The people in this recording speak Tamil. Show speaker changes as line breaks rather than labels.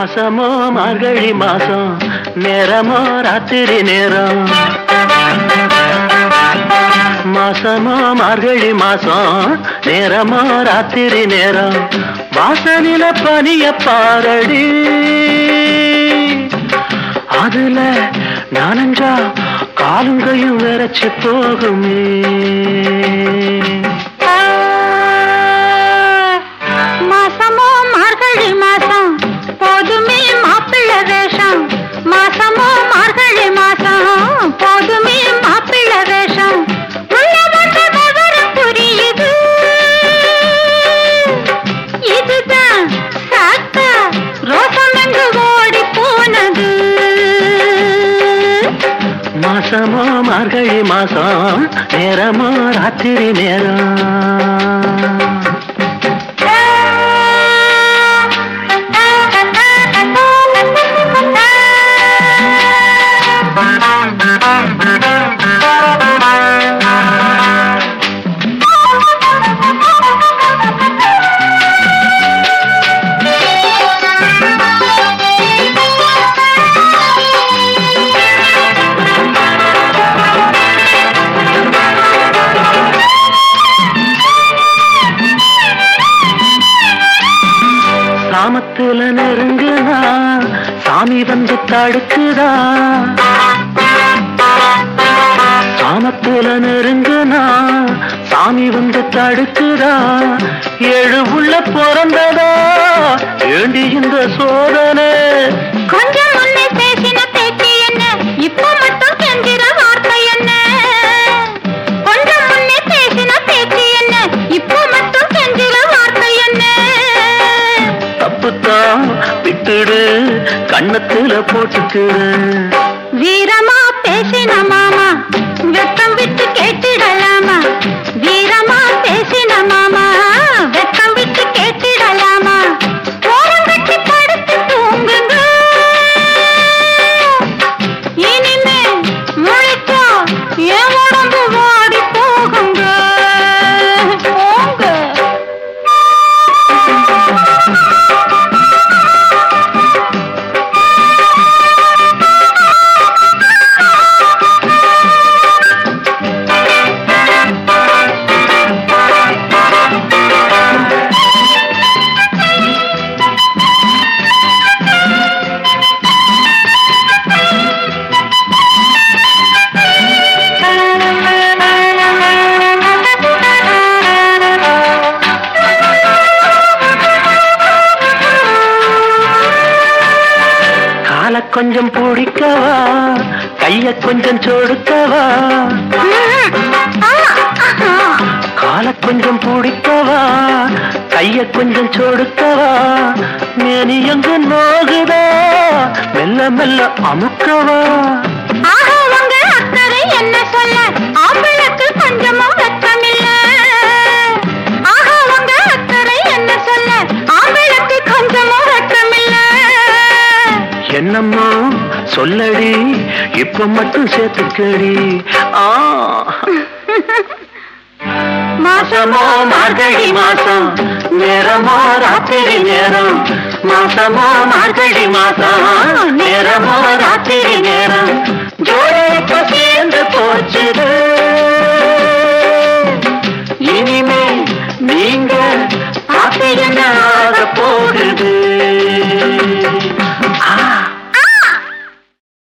மாசமோ மார்கழி மாசம் நேரமோ ராத்திரி நேரம் மாசமோ மார்கழி மாசம் நேரமோ ராத்திரி நேரம் வாசலில பனிய பாரடி அதுல நானஞ்சா காலுங்கையும் விரைச்சு போகுமே
மாசமோ மார்கழி மாசம் போதுமே மாப்பிள்ள வேஷம் மாசமோ மார்கழி மாசம் போதுமே மாப்பிள்ள வேஷம் உள்ள வந்த விவரம் புரியுது இதுதான் சாத்தா ரோசம் எங்கு ஓடி போனது
மாசமோ மார்கழி மாசம் நேரமோ ராத்திரி நேரம் சாமத்துல நெருங்குதா சாமி வந்து தடுக்குதா சாமத்துல நெருங்குனா சாமி வந்து தடுக்குதா ஏழு உள்ள பிறந்ததா ஏண்டி இந்த சோதனை
கொஞ்சம் முன்னே பேசின பேச்சு என்ன இப்போ மட்டும் கெஞ்சிற வார்த்தை என்ன கொஞ்சம் முன்னே பேசின பேச்சு என்ன இப்போ மட்டும் கெஞ்சிற வார்த்தை என்ன
தப்புத்தான் விட்டுடு கண்ணத்துல போட்டுக்கிடு
வீரமா பேசின மாமா வெட்கம் விட்டு கேட்டிடலாமா வீரமா பேசின மாமா வெட்கம் விட்டு கேட்டிடலாமா ஓரம் கட்டி படுத்து தூங்குங்க இனிமே முழிச்சா என் உடம்பு வாடி போகுங்க போங்க
கால கொஞ்சம் பிடிக்கவா கைய கொஞ்சம் சொடுக்கவா கால கொஞ்சம் பிடிக்கவா கைய கொஞ்சம் சொடுக்கவா மேனி எங்க நோகுதா மெல்ல மெல்ல அமுக்கவா
ஆஹா, உங்க அக்கறை என்ன சொல்ல ஆம்பளுக்கு கொஞ்சமும் வெட்கமில்ல ஆஹா, உங்க அக்கறை என்ன சொல்ல ஆம்பளுக்கு கொஞ்சமும் வெட்கமில்ல
என்னம்மா சொல்லடி இப்ப மட்டும் சேர்த்துக்கடி ஆ மாசமோ மார்கழி மாசம் நேரமோ ராத்திரி நேரம் மாசமோ மார்கழி மாசம் நேரம்